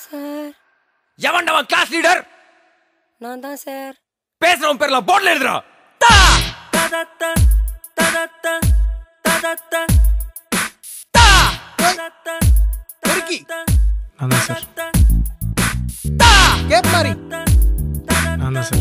Sir எவன்டா அவன் class leader நான் தான் சார் பேசுறவன் பேர்ல போர்ட்ல எழுதுறா தா ததத்த ததத்த ததத்த தா பெருக்கி நான் தான் சார் தா கேப் மாதிரி நான் தான் சார்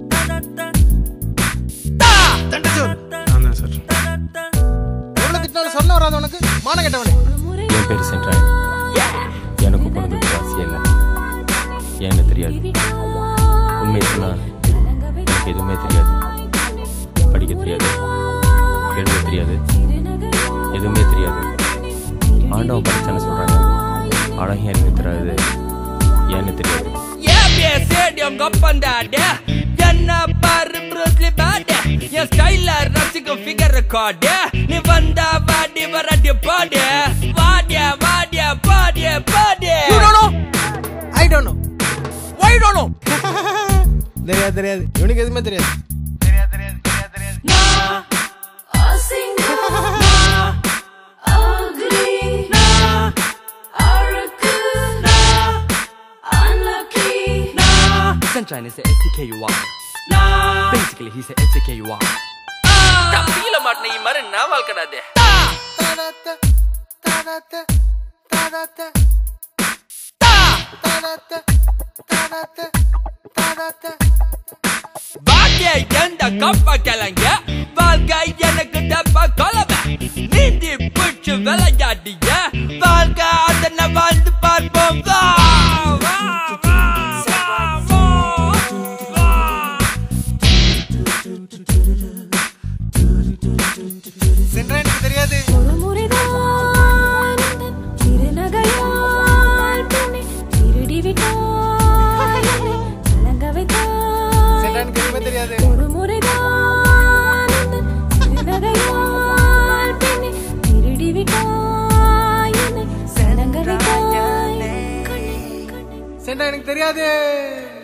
தா தண்டச்சோர் நான் தான் சார் எவ்வளவு திட்டினாலும் சொல்ல வராது உனக்கு மான கெட்டவனே என் பேர் சென்றாய் எனக்கு பிறந்ததுக்கு ஆசையே இல்லை ஏன்னு தெரியாது உண்மையை சொன்னா எனக்கு எதுவுமே தெரியாது படிக்க தெரியாது எழுத தெரியாது எதுவுமே தெரியாது ஆண்டவன் படிச்சான்னு சொல்றாங்க அழகும் எனக்கு தெரியாது ஏன்னு தெரியாது ஏபிஏ ஸ்டேடியம் கப்பந்தாடு என்ன பாரு ப்ரூஸ்லி பாடு என் ஸ்டைல ரசிக்கும் ஃபிகர் ரெக்கார்டு நீ வந்தா வாடி வரடி பாடு வாடிய வாடிய பாடிய பாடு you don't know I don't know why don't know தெரியாது தெரியாது இவனுக்கு எதுவுமே தெரியாது Sunshine is a SDKUR. Basically, he's a SDKUR. தப்பியில மாட்டின இ மாதிரி நான் வாழ்க்கடாதே தடத்த தடத்த தடத்த தடத்த தடத்த தடத்த பாட்டிய எந்த கப்ப கிளங்க வாழ்க்கை எனக்கு டப்பா கொலவை நீந்தி பிடிச்சு விளையாடிய வாழ்க்கை அதனை வாழ்ந்து பார்ப்போம் வா, வா, வா, வா, வா, வா. சென்றா எனக்கு தெரியாது ஒரு முறைதான் உந்தன் திருநகையால் பெண்ணை திருடி விட்டாய் என்னை கலங்க வைத்தாய். சென்றா எனக்கு எதுவுமே தெரியாது ஒரு முறைதான் உந்தன் திருநகையால் பெண்ணை திருடி விட்டாய் என்னை கலங்க வைத்தாய். கண்ணே, கண்ணே சென்றா எனக்கு தெரியாது